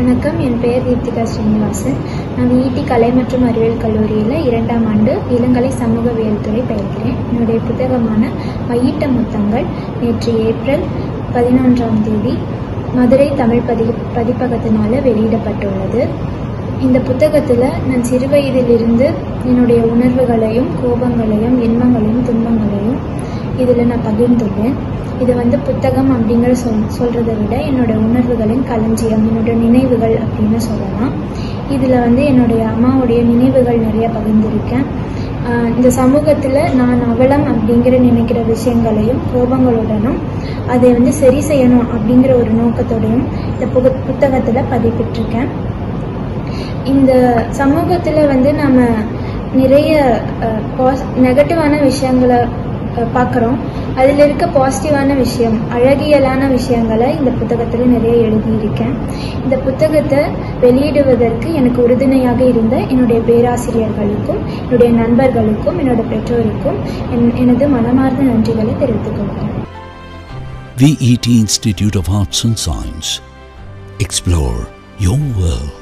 வணக்கம் என் பெயர் தீப்திகா ஸ்ரீனிவாசன் நான் விஇடி கலை மற்றும் அறிவியல் கல்லூரியில் இரண்டாம் ஆண்டு இளங்கலை சமூகவியல் துறை பயில்கிறேன் என்னுடைய புத்தகமான மையிட்ட முத்தங்கள் நேற்று ஏப்ரல் பதினொன்றாம் தேதி மதுரை தமிழ் பதி பதிப்பகத்தினால் வெளியிடப்பட்டுள்ளது இந்த புத்தகத்தில் நான் சிறுவயதிலிருந்து என்னுடைய உணர்வுகளையும் கோபங்களையும் இன்பங்களையும் துன்பங்களையும் இதில் நான் பகிர்ந்துள்ளேன் இது வந்து புத்தகம் அப்படிங்கிற சொல் சொல்கிறத விட என்னோட உணர்வுகளின் களஞ்சியம் என்னோட நினைவுகள் அப்படின்னு சொல்லலாம் இதில் வந்து என்னுடைய அம்மாவுடைய நினைவுகள் நிறைய பகிர்ந்திருக்கேன் ஆஹ் இந்த சமூகத்தில் நான் அவலம் அப்படிங்கிற நினைக்கிற விஷயங்களையும் கோபங்களுடனும் அதை வந்து சரி செய்யணும் அப்படிங்கிற ஒரு நோக்கத்தோடையும் இந்த புக புத்தகத்தில் பதிப்பிட்டிருக்கேன் இந்த சமூகத்தில் வந்து நம்ம நிறைய பாஸ் நெகட்டிவான விஷயங்களை பார்க்குறோம் அதில் இருக்க பாசிட்டிவான விஷயம் அழகியலான விஷயங்களை இந்த புத்தகத்தில் நிறைய எழுதியிருக்கேன் இந்த புத்தகத்தை வெளியிடுவதற்கு எனக்கு உறுதுணையாக இருந்த என்னுடைய பேராசிரியர்களுக்கும் என்னுடைய நண்பர்களுக்கும் என்னோட பெற்றோருக்கும் என் எனது மனமார்ந்த நன்றிகளை தெரிவித்துக் கொள்கிறேன் VET Institute of Arts and Science. Explore your world.